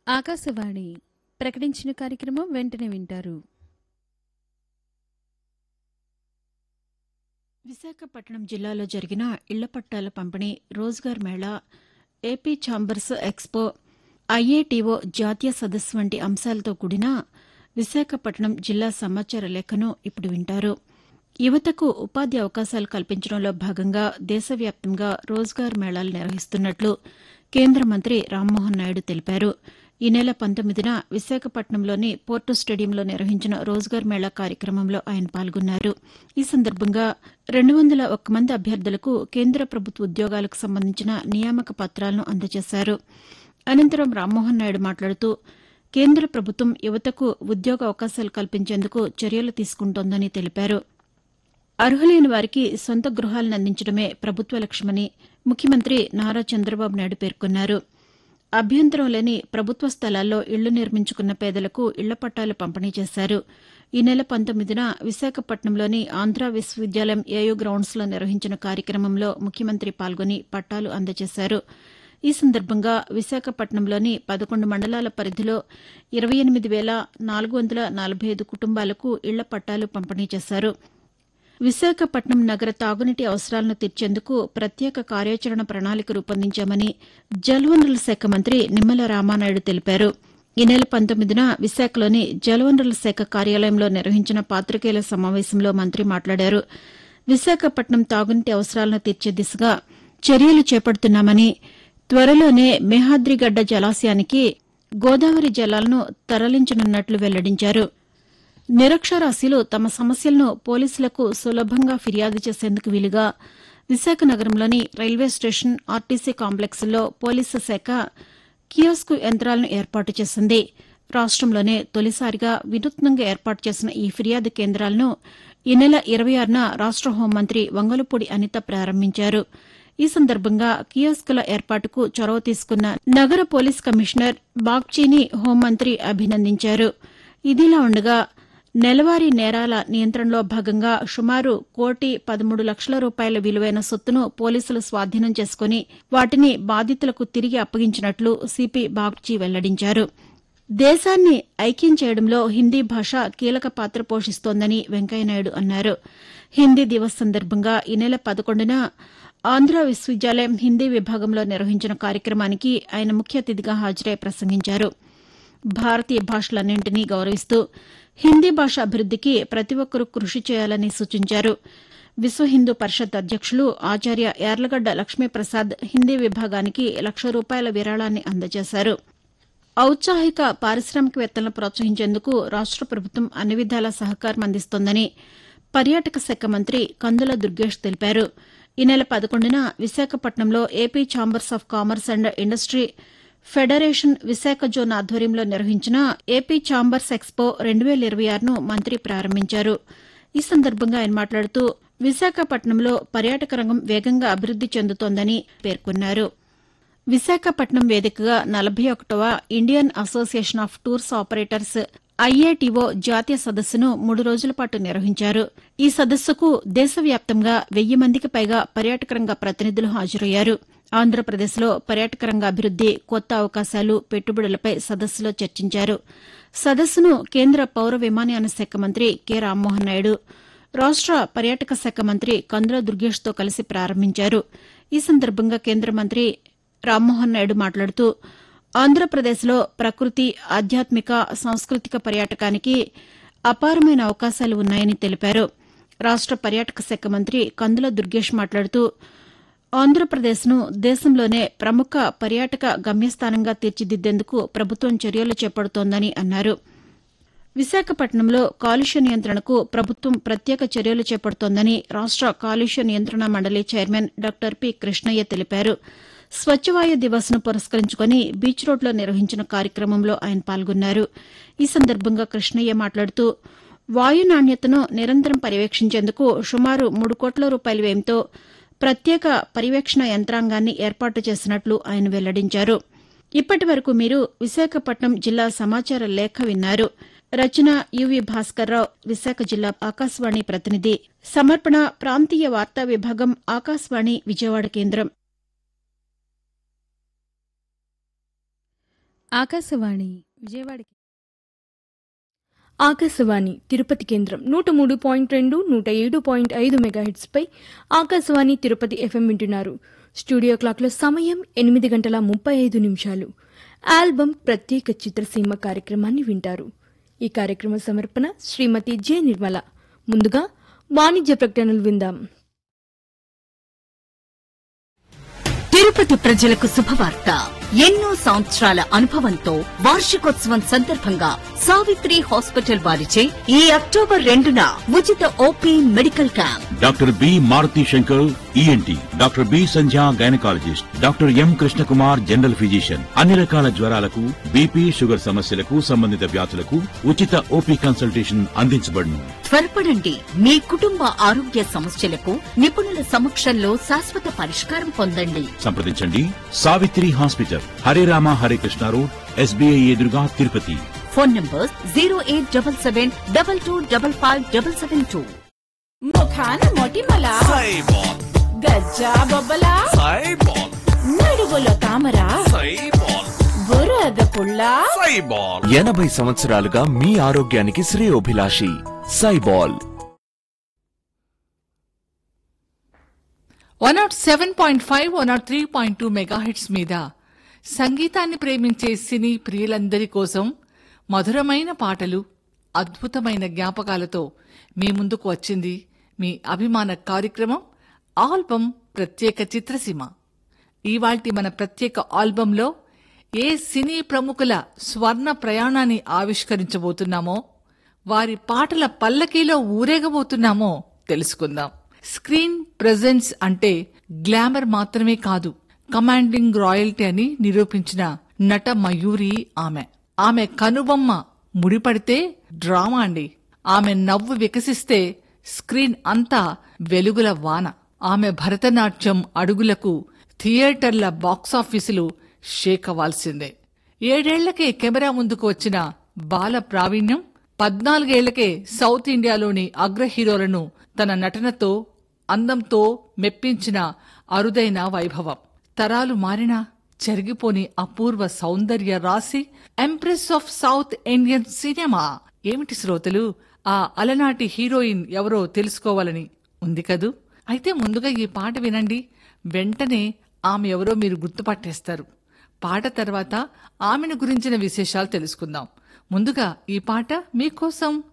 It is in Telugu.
ఆకాశవాణి ప్రకటించిన కార్యక్రమం వెంటనే వింటారు విశాఖపట్నం జిల్లాలో జరిగిన ఇళ్ల పట్టాల పంపిణీ Rozgar Mela AP chambers expo IATO జాతీయ సదస్సు వంటి అంశాలతో కూడిన విశాఖపట్నం జిల్లా సమాచార లేఖను ఇప్పుడు వింటారు యువతకు ఉపాధి అవకాశాలు కల్పించడంలో భాగంగా దేశవ్యాప్తంగా రోజ్గార్ మేళాలు నిర్వహిస్తున్నట్లు కేంద్ర మంత్రి రామ్మోహన్ నాయుడు తెలిపారు ఈ నెల పంతొమ్మిదిన విశాఖపట్నంలోని పోర్టు స్టేడియంలో నిర్వహించిన రోజ్గార్ మేళా కార్యక్రమంలో ఆయన పాల్గొన్నారు ఈ సందర్భంగా రెండు వందల ఒక్క మంది అభ్యర్థులకు కేంద్ర ప్రభుత్వ ఉద్యోగాలకు సంబంధించిన నియామక పత్రాలను అందజేశారు అనంతరం రామ్మోహన్ నాయుడు మాట్లాడుతూ కేంద్ర ప్రభుత్వం యువతకు ఉద్యోగ అవకాశాలు కల్పించేందుకు చర్యలు తీసుకుంటోందని తెలిపారు అర్హులైన వారికి సొంత గృహాలను అందించడమే ప్రభుత్వ లక్ష్యమని ముఖ్యమంత్రి నారా చంద్రబాబు నాయుడు పేర్కొన్నారు అభ్యంతరం లేని ప్రభుత్వ స్థలాల్లో ఇళ్లు నిర్మించుకున్న పేదలకు ఇళ్ల పట్టాలు పంపిణీ చేశారు ఈ నెల పంతొమ్మిదిన విశాఖపట్నంలోని ఆంధ్ర విశ్వవిద్యాలయం ఏయూ గ్రౌండ్స్లో నిర్వహించిన కార్యక్రమంలో ముఖ్యమంత్రి పాల్గొని పట్టాలు అందజేశారు ఈ సందర్భంగా విశాఖపట్నంలోని పదకొండు మండలాల పరిధిలో ఇరవై ఎనిమిది వేల నాలుగు వందల నలభై ఐదు కుటుంబాలకు ఇళ్ల పట్టాలు పంపిణీ చేశారు విశాఖపట్నం నగర తాగునీటి అవసరాలను తీర్చేందుకు ప్రత్యేక కార్యాచరణ ప్రణాళిక రూపొందించామని జలవనరుల శాఖ మంత్రి నిమ్మల రామానాయుడు తెలిపారు ఈ నెల పంతొమ్మిదిన విశాఖలోని జలవనరుల శాఖ కార్యాలయంలో నిర్వహించిన పాతికేయుల సమావేశంలో మంత్రి మాట్లాడారు విశాఖపట్నం తాగునీటి అవసరాలను తీర్చే దిశగా చర్యలు చేపడుతున్నామని త్వరలోనే మేహాద్రిగడ్డ జలాశయానికి గోదావరి జలాలను తరలించనున్నట్లు వెల్లడించారు నిరక్షరాస్యులు తమ సమస్యలను పోలీసులకు సులభంగా ఫిర్యాదు చేసేందుకు వీలుగా విశాఖ నగరంలోని రైల్వే స్టేషన్ ఆర్టీసీ కాంప్లెక్స్లో పోలీసు శాఖ కియోస్కు యంత్రాలను ఏర్పాటు చేసింది రాష్టంలోనే తొలిసారిగా వినూత్నంగా ఏర్పాటు చేసిన ఈ ఫిర్యాదు కేంద్రాలను ఈ నెల ఇరవై ఆరున రాష్ట హోంమంత్రి వంగలపూడి అనిత ప్రారంభించారు ఈ సందర్భంగా కియోస్కుల ఏర్పాటుకు చొరవ తీసుకున్న నగర పోలీస్ కమిషనర్ బాగ్చీని హోంమంత్రి అభినందించారు ఇదిలా ఉండగా నెలవారీ నేరాల నియంత్రణలో భాగంగా సుమారు కోటి పదమూడు లక్షల రూపాయల విలువైన సొత్తును పోలీసులు స్వాధీనం చేసుకుని వాటిని బాధితులకు తిరిగి అప్పగించినట్లు సిపి బాగ్చీ వెల్లడించారు దేశాన్ని ఐక్యం చేయడంలో హిందీ భాష కీలక పాత్ర పోషిస్తోందని వెంకయ్యనాయుడు అన్నారు హిందీ దివస్ సందర్భంగా ఈ నెల పదకొండున ఆంధ్ర విశ్వవిద్యాలయం హిందీ విభాగంలో నిర్వహించిన కార్యక్రమానికి ఆయన ముఖ్య అతిథిగా హాజరై ప్రసంగించారు భారతీయ భాషలన్నింటినీ గౌరవిస్తూ హిందీ భాష అభివృద్దికి ప్రతి ఒక్కరూ కృషి చేయాలని సూచించారు విశ్వ హిందూ పరిషత్ అధ్యక్షులు ఆచార్య యార్లగడ్డ లక్ష్మీప్రసాద్ హిందీ విభాగానికి లక్ష రూపాయల విరాళాన్ని అందజేశారు ఔత్సాహిక పారిశ్రామికవేత్తలను ప్రోత్సహించేందుకు రాష్ట ప్రభుత్వం అన్ని విధాల సహకారం అందిస్తోందని పర్యాటక శాఖ మంత్రి కందుల దుర్గేష్ తెలిపారు ఈ నెల పదకొండున విశాఖపట్నంలో AP chambers of commerce and industry federation Visakha zone ఆధ్వర్యంలో నిర్వహించిన ఏపీ ఛాంబర్స్ ఎక్స్పో రెండు వేల ఇరవై ఆరును మంత్రి ప్రారంభించారు ఈ సందర్భంగా ఆయన మాట్లాడుతూ విశాఖపట్నంలో పర్యాటక రంగం వేగంగా అభివృద్ది చెందుతోందని పేర్కొన్నారు విశాఖపట్నం వేదికగా నలభై ఒకటవ Indian association of tours operators IATO జాతీయ సదస్సును మూడు రోజుల పాటు నిర్వహించారు ఈ సదస్సుకు దేశవ్యాప్తంగా వెయ్యి మందికి పైగా పర్యాటక రంగ ప్రతినిధులు హాజరయ్యారు ఆంధ్రప్రదేశ్లో పర్యాటక రంగ అభివృద్ది కొత్త అవకాశాలు పెట్టుబడులపై సదస్సులో చర్చించారు సదస్సును కేంద్ర పౌర విమానయాన శాఖ మంత్రి కె రామ్మోహన్ నాయుడు రాష్ట పర్యాటక శాఖ మంత్రి కందుల దుర్గేష్తో కలిసి ప్రారంభించారు ఈ సందర్భంగా కేంద్ర మంత్రి రామ్మోహన్ నాయుడు మాట్లాడుతూ ఆంధ్రప్రదేశ్లో ప్రకృతి ఆధ్యాత్మిక సాంస్కృతిక పర్యాటకానికి అపారమైన అవకాశాలు ఉన్నాయని తెలిపారు రాష్ట పర్యాటక శాఖ మంత్రి కందుల దుర్గేష్ మాట్లాడుతూ ఆంధ్రప్రదేశ్ను దేశంలోనే ప్రముఖ పర్యాటక గమ్యస్థానంగా తీర్చిదిద్దేందుకు ప్రభుత్వం చర్యలు చేపడుతోందని అన్నారు విశాఖపట్నంలో కాలుష్య నియంత్రణకు ప్రభుత్వం ప్రత్యేక చర్యలు చేపడుతోందని రాష్ట కాలుష్య నియంత్రణ మండలి చైర్మన్ డాక్టర్ పి కృష్ణయ్య తెలిపారు స్వచ్ఛవాయు దివస్ను పురస్కరించుకుని బీచ్ రోడ్లో నిర్వహించిన కార్యక్రమంలో ఆయన పాల్గొన్నారు ఈ సందర్భంగా కృష్ణయ్య మాట్లాడుతూ వాయు నాణ్యతను నిరంతరం పర్యవేక్షించేందుకు సుమారు మూడు కోట్ల రూపాయల వ్యయంతో ప్రత్యేక పర్యవేక్షణ యంత్రాంగాన్ని ఏర్పాటు చేసినట్లు ఆయన వెల్లడించారు ఇప్పటి వరకు మీరు విశాఖపట్నం జిల్లా సమాచార లేఖ విన్నారు రచన యువి భాస్కర్రావు విశాఖ జిల్లా ఆకాశవాణి ప్రతినిధి సమర్పణ ప్రాంతీయ వార్తా విభాగం ఆకాశవాణి విజయవాడ కేంద్రం ఆకాశవాణి విజయవాడకి ఆకాశవాణి తిరుపతి కేంద్రం నూట మూడు పాయింట్ రెండు నూట ఏడు పాయింట్ ఐదు మెగాహెట్స్పై ఆకాశవాణి తిరుపతి ఎఫ్ఎం వింటున్నారు స్టూడియో క్లాక్లో సమయం ఎనిమిది గంటల ముప్పై ఐదు నిమిషాలు ఆల్బమ్ ప్రత్యేక చిత్రసీమ కార్యక్రమాన్ని వింటారు ఈ కార్యక్రమ సమర్పణ శ్రీమతి జె నిర్మల ముందుగా వాణిజ్య ప్రకటనలు విందాం తిరుపతి ప్రజలకు శుభవార్త ఎన్నో సంవత్సరాల అనుభవంతో వార్షికోత్సవం సందర్భంగా సావిత్రి హాస్పిటల్ వారిచే ఈ అక్టోబర్ రెండున ఉచిత OP medical camp doctor B Maruthi Shankar ENT doctor B Sandhya gynaecologist doctor M Krishnakumar general physician అన్ని రకాల జ్వరాలకు బీపీ షుగర్ సమస్యలకు సంబంధిత వ్యాధులకు ఉచిత ఓపీ కన్సల్టేషన్ అందించబడును త్వరపడండి మీ కుటుంబ ఆరోగ్య సమస్యలకు నిపుణుల సమక్షంలో శాశ్వత పరిష్కారం పొందండి సంప్రదించండి Savitri hospital Hare Rama Hare Krishna road SBI ఎదురుగా Tirupati phone number zero eight double seven double two double five double seven two ముఖాన మొటిమల సైబాల్ గజ్జా బొబ్బల సైబాల్ నడుగులో తామర సైబాల్ బురద పుల్ల సైబాల్ ఎనభై సంవత్సరాలుగా మీ ఆరోగ్యానికి శ్రేయోభిలాషి సైబాల్ one naught seven point five one naught three point two megahertz మీద సంగీతాన్ని ప్రేమించే సినీ ప్రియులందరి కోసం మధురమైన పాటలు అద్భుతమైన జ్ఞాపకాలతో మీ ముందుకు వచ్చింది మీ అభిమాన కార్యక్రమం ఆల్బమ్ ప్రత్యేక చిత్రసీమ ఇవాల్టి మన ప్రత్యేక ఆల్బంలో ఏ సినీ ప్రముఖుల స్వర్ణ ప్రయాణాన్ని ఆవిష్కరించబోతున్నామో వారి పాటల పల్లకీలో ఊరేగబోతున్నామో తెలుసుకుందాం స్క్రీన్ ప్రెజెన్స్ అంటే గ్లామర్ మాత్రమే కాదు కమాండింగ్ రాయల్టీ అని నిరూపించిన నట మయూరి ఆమె ఆమె కనుబొమ్మ ముడిపడితే డ్రామా అండి ఆమె నవ్వు వికసిస్తే స్క్రీన్ అంతా వెలుగుల వాన ఆమె భరతనాట్యం అడుగులకు థియేటర్ల బాక్సాఫీసులు షేక్ అవ్వాల్సిందే ఏడేళ్లకే కెమెరా ముందుకు వచ్చిన బాల ప్రావీణ్యం పద్నాలుగేళ్లకే సౌత్ ఇండియాలోని అగ్ర హీరోలను తన నటనతో అందంతో మెప్పించిన అరుదైన వైభవం తరాలు మారినా చెరిగిపోని అపూర్వ సౌందర్య రాశి empress of south Indian cinema ఏమిటి శ్రోతలు ఆ అలనాటి హీరోయిన్ ఎవరో తెలుసుకోవాలని ఉంది కదూ అయితే ముందుగా ఈ పాట వినండి వెంటనే ఆమె ఎవరో మీరు గుర్తుపట్టేస్తారు పాట తర్వాత ఆమెను గురించిన విశేషాలు తెలుసుకుందాం ముందుగా ఈ పాట మీకోసం